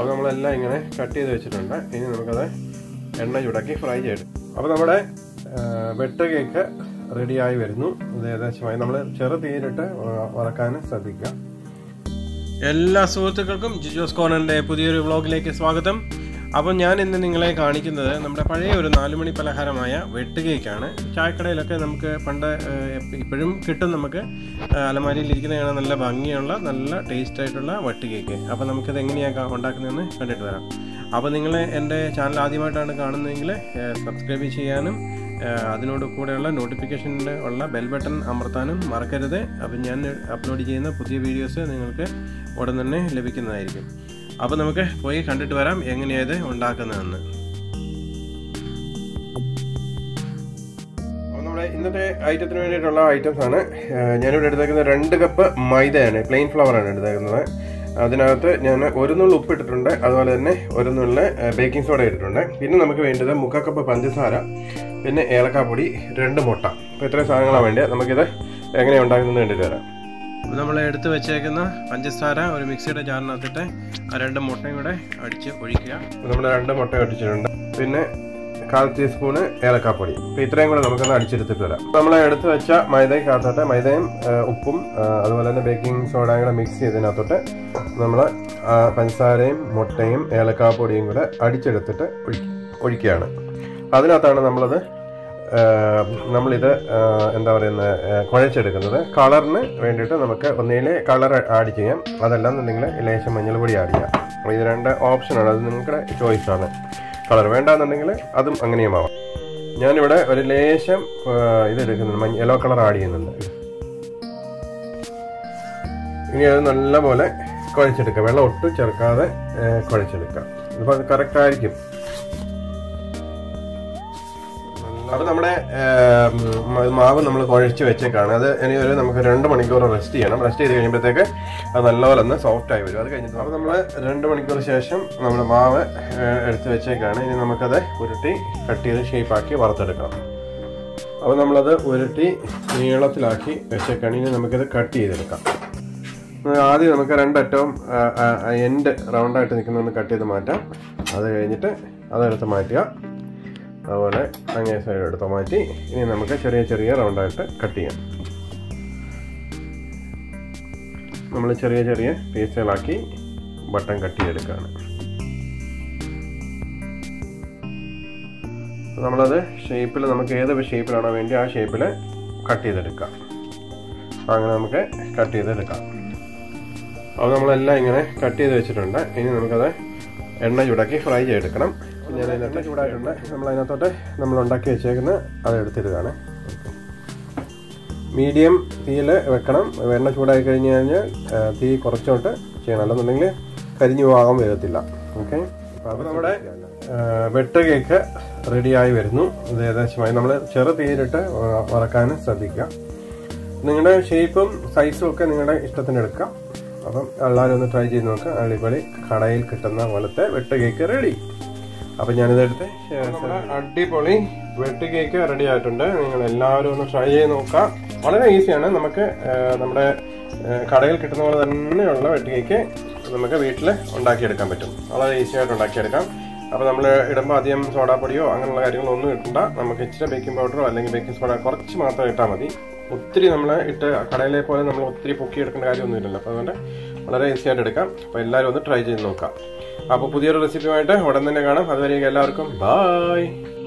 അപ്പോൾ നമ്മളെല്ലാം ഇങ്ങനെ കട്ട് ചെയ്ത് വെച്ചിട്ടുണ്ട് ഇനി നമുക്കത് എണ്ണ ചൂടാക്കി ഫ്രൈ ചെയ്യും അപ്പോൾ നമ്മുടെ ആ, വെട്ട് കേക്ക് റെഡിയായി വരുന്നു ഇത് ഏകദേശമായി നമ്മൾ ചെറു തീയിലിട്ട് വറക്കാൻ ശ്രദ്ധിക്കുക എല്ലാ സുഹൃത്തുക്കൾക്കും ജിജോസ് കോണന്റെ പുതിയൊരു വ്ളോഗിലേക്ക് സ്വാഗതം അപ്പം ഞാൻ ഇന്ന് നിങ്ങളെ കാണിക്കുന്നത് നമ്മുടെ പഴയ ഒരു നാലുമണി പലഹാരമായ വെട്ട് കേക്കാണ് ചായക്കടയിലൊക്കെ നമുക്ക് പണ്ട് ഏഹ്, ഇപ്പോഴും കിട്ടും നമുക്ക് ഏഹ്, അലമാരിയിൽ ഇരിക്കുന്ന കാണാൻ നല്ല ഭംഗിയുള്ള നല്ല ടേസ്റ്റ് ആയിട്ടുള്ള വട്ട് കേക്ക് അപ്പോൾ നമുക്കിത് എങ്ങനെയാണ് ഉണ്ടാക്കുന്നതെന്ന് കണ്ടിട്ട് വരാം അപ്പോൾ നിങ്ങൾ എൻ്റെ ചാനൽ ആദ്യമായിട്ടാണ് കാണുന്നതെങ്കിൽ സബ്സ്ക്രൈബ് ചെയ്യാനും ഏഹ്, അതിനോട് കൂടെയുള്ള നോട്ടിഫിക്കേഷനിൽ ഉള്ള ബെൽ ബട്ടൺ അമർത്താനും മറക്കരുത് അപ്പം ഞാൻ അപ്ലോഡ് ചെയ്യുന്ന പുതിയ വീഡിയോസ് നിങ്ങൾക്ക് ഉടൻ തന്നെ ലഭിക്കുന്നതായിരിക്കും അപ്പോൾ നമുക്ക് പോയി കണ്ടിട്ട് വരാം എങ്ങനെയത് ഉണ്ടാക്കുന്നതെന്ന് അപ്പോൾ നമ്മുടെ ഇന്നത്തെ ഐറ്റത്തിന് വേണ്ടിയിട്ടുള്ള ഐറ്റംസ് ആണ് ഏഹ് ഞാനിവിടെ എടുത്തേക്കുന്നത് രണ്ട് കപ്പ് മൈദയാണ് പ്ലെയിൻ ഫ്ലവർ ആണ് എടുത്തേക്കുന്നത് അതിനകത്ത് ഞാൻ ഒരു നുള്ളു ഉപ്പ് ഇട്ടിട്ടുണ്ട് അതുപോലെ തന്നെ ഒരു നുള്ളു ബേക്കിംഗ് സോഡ ഇട്ടിട്ടുണ്ട് പിന്നെ നമുക്ക് വേണ്ടത് മുക്കാൽ കപ്പ് പഞ്ചസാര പിന്നെ ഏലക്കാപ്പൊടി രണ്ട് മുട്ട അപ്പോൾ ഇത്രയും സാധനങ്ങളാണ് വേണ്ടത് നമുക്കിത് എങ്ങനെയാണ് ഉണ്ടാക്കുന്നത് കണ്ടിട്ട് വരാം നമ്മൾ എടുത്ത് വെച്ചേക്കുന്ന പഞ്ചസാര ഒരു മിക്സിയുടെ ജാറിനകത്തിട്ട് ആ രണ്ട് മുട്ടയും കൂടെ അടിച്ച് ഒഴിക്കുക നമ്മൾ രണ്ട് മുട്ട അടിച്ചിട്ടുണ്ട് പിന്നെ കാൽ ടീസ്പൂണ് ഏലക്കാപ്പൊടി അപ്പോൾ ഇത്രയും കൂടെ നമുക്കൊന്ന് അടിച്ചെടുത്തിട്ട് വരാം നമ്മൾ എടുത്ത് വെച്ച മൈദയ്ക്കകത്തോട്ട് മൈദയും ആ, ഉപ്പും ആ, അതുപോലെ തന്നെ ബേക്കിംഗ് സോഡയും കൂടെ മിക്സ് ചെയ്തതിനകത്തോട്ട് നമ്മൾ പഞ്ചസാരയും മുട്ടയും ഏലക്കാപ്പൊടിയും കൂടെ അടിച്ചെടുത്തിട്ട് ഒഴി- ഒഴിക്കുകയാണ് അതിനകത്താണ് നമ്മളത് ആഹ് നമ്മളിത് ആഹ് എന്താ പറയുന്നത് ആഹ് കുഴച്ചെടുക്കുന്നത് കളറിന് വേണ്ടിയിട്ട് നമുക്ക് ഒന്നിൽ കളർ ആഡ് ചെയ്യാം അതല്ലാന്നുണ്ടെങ്കിൽ ലേശം മഞ്ഞൾപ്പൊടി ആഡ് ചെയ്യാം അപ്പോൾ ഇത് രണ്ട് ഓപ്ഷനാണ് അത് നിങ്ങളുടെ ചോയ്സാണ് കളർ വേണ്ടാന്നുണ്ടെങ്കിൽ അതും അങ്ങനെയുമാവാം ഞാനിവിടെ ഒരു ലേശം ആഹ് ഇത് എടുക്കുന്നുണ്ട് മഞ്ഞ യെല്ലോ കളർ ആഡ് ചെയ്യുന്നുണ്ട് ഇനി അത് നല്ലപോലെ കുഴച്ചെടുക്കുക വെള്ളം ഒട്ടും ചേർക്കാതെ ആഹ് കുഴച്ചെടുക്കുക ഇപ്പോൾ അത് കറക്റ്റ് ആയിരിക്കും അപ്പൊ നമ്മുടെ ഏം, മ- മാവ് നമ്മൾ കുഴച്ച് വെച്ചേക്കാണ് അത് ഇനി ഒരു നമുക്ക് രണ്ട് മണിക്കൂർ റെസ്റ്റ് ചെയ്യണം റെസ്റ്റ് ചെയ്ത് കഴിയുമ്പോഴത്തേക്ക് അത് നല്ലപോലെ ഒന്ന് സോഫ്റ്റ് ആയി വരും അത് കഴിഞ്ഞിട്ട് അപ്പോൾ നമ്മൾ രണ്ട് മണിക്കൂർ ശേഷം നമ്മുടെ മാവ് ഏഹ്, എടുത്ത് വെച്ചേക്കാണ് ഇനി നമുക്കത് ഉരുട്ടി കട്ട് ചെയ്ത് ഷേപ്പാക്കി വറുത്തെടുക്കണം അപ്പോൾ നമ്മളത് ഉരുട്ടി നീളത്തിലാക്കി വെച്ചേക്കാണ് ഇനി നമുക്കത് കട്ട് ചെയ്തെടുക്കാം അത് ആദ്യം നമുക്ക് രണ്ടറ്റവും എൻഡ് റൗണ്ടായിട്ട് നിൽക്കുന്ന ഒന്ന് കട്ട് ചെയ്ത് മാറ്റാം അത് കഴിഞ്ഞിട്ട് അതെടുത്ത് മാറ്റുക അതുപോലെ അങ്ങേ സൈഡ് എടുത്ത് മാറ്റി ഇനി നമുക്ക് ചെറിയ ചെറിയ റൗണ്ടായിട്ട് കട്ട് ചെയ്യാം നമ്മൾ ചെറിയ ചെറിയ പീസുകളാക്കി ബട്ടൺ കട്ട് ചെയ്തെടുക്കുകയാണ് നമ്മളത് ഷേപ്പിൽ നമുക്ക് ഏത് ഷേപ്പിലാണോ വേണ്ടി ആ ഷേപ്പിൽ കട്ട് ചെയ്തെടുക്കാം അങ്ങനെ നമുക്ക് കട്ട് ചെയ്തെടുക്കാം അപ്പോൾ നമ്മളെല്ലാം ഇങ്ങനെ കട്ട് ചെയ്ത് വെച്ചിട്ടുണ്ട് ഇനി നമുക്കത് എണ്ണ ചൂടാക്കി ഫ്രൈ ചെയ്തെടുക്കണം ഞാൻ അതിനകത്ത് ചൂടായിട്ടുണ്ട് നമ്മൾ അതിനകത്തോട്ട് നമ്മൾ ഉണ്ടാക്കി വെച്ചേക്കുന്ന അത് എടുത്തിരുതാണ് മീഡിയം തീയിൽ വെക്കണം എണ്ണ ചൂടായി കഴിഞ്ഞ് കഴിഞ്ഞാൽ ആ, തീ കുറച്ചോട്ട് ചെയ്യണം അല്ലെന്നുണ്ടെങ്കിൽ കരിഞ്ഞു പോകാൻ വരത്തില്ല ഓക്കെ അപ്പോൾ നമ്മുടെ ആ, വെട്ട് കേക്ക് റെഡിയായി വരുന്നു ഇത് ഏകദേശമായി നമ്മൾ ചെറു തീയിലിട്ട് വറക്കാൻ ശ്രദ്ധിക്കുക നിങ്ങളുടെ ഷേപ്പും സൈസും ഒക്കെ നിങ്ങളുടെ ഇഷ്ടത്തിന് എടുക്കാം അപ്പം എല്ലാവരും ഒന്ന് ട്രൈ ചെയ്ത് നോക്കുക അടിപൊളി കടയിൽ കിട്ടുന്ന പോലത്തെ വെട്ട് കേക്ക് റെഡി അപ്പം ഞാനിത് എടുത്ത് നമ്മുടെ അടിപൊളി വെട്ട് കേക്ക് റെഡി ആയിട്ടുണ്ട് നിങ്ങൾ എല്ലാവരും ഒന്ന് ട്രൈ ചെയ്ത് നോക്കാം വളരെ ഈസിയാണ് നമുക്ക് ആ, നമ്മുടെ ആ, കടയിൽ കിട്ടുന്ന പോലെ തന്നെയുള്ള വെട്ട് കേക്ക് നമുക്ക് വീട്ടിൽ ഉണ്ടാക്കിയെടുക്കാൻ പറ്റും വളരെ ഈസി ആയിട്ട് ഉണ്ടാക്കിയെടുക്കാം അപ്പോൾ നമ്മൾ ഇടുമ്പോൾ അധികം സോഡാപ്പൊടിയോ അങ്ങനെയുള്ള കാര്യങ്ങളൊന്നും ഇട്ടണ്ട നമുക്ക് ഇച്ചിരി ബേക്കിംഗ് പൗഡറോ അല്ലെങ്കിൽ ബേക്കിംഗ് സോഡ കുറച്ച് മാത്രം ഇട്ടാൽ മതി ഒത്തിരി നമ്മൾ ഇട്ട് കടയിലെ പോലെ നമ്മൾ ഒത്തിരി പൊക്കി എടുക്കേണ്ട കാര്യമൊന്നുമില്ലല്ലോ അപ്പോൾ അതുകൊണ്ട് വളരെ ഈസി ആയിട്ട് എടുക്കാം അപ്പോൾ എല്ലാവരും ഒന്ന് ട്രൈ ചെയ്ത് നോക്കാം അപ്പോൾ പുതിയൊരു റെസിപ്പിയുമായിട്ട് ഉടൻ തന്നെ കാണാം അതുവരെയൊക്കെ എല്ലാവർക്കും ബായ്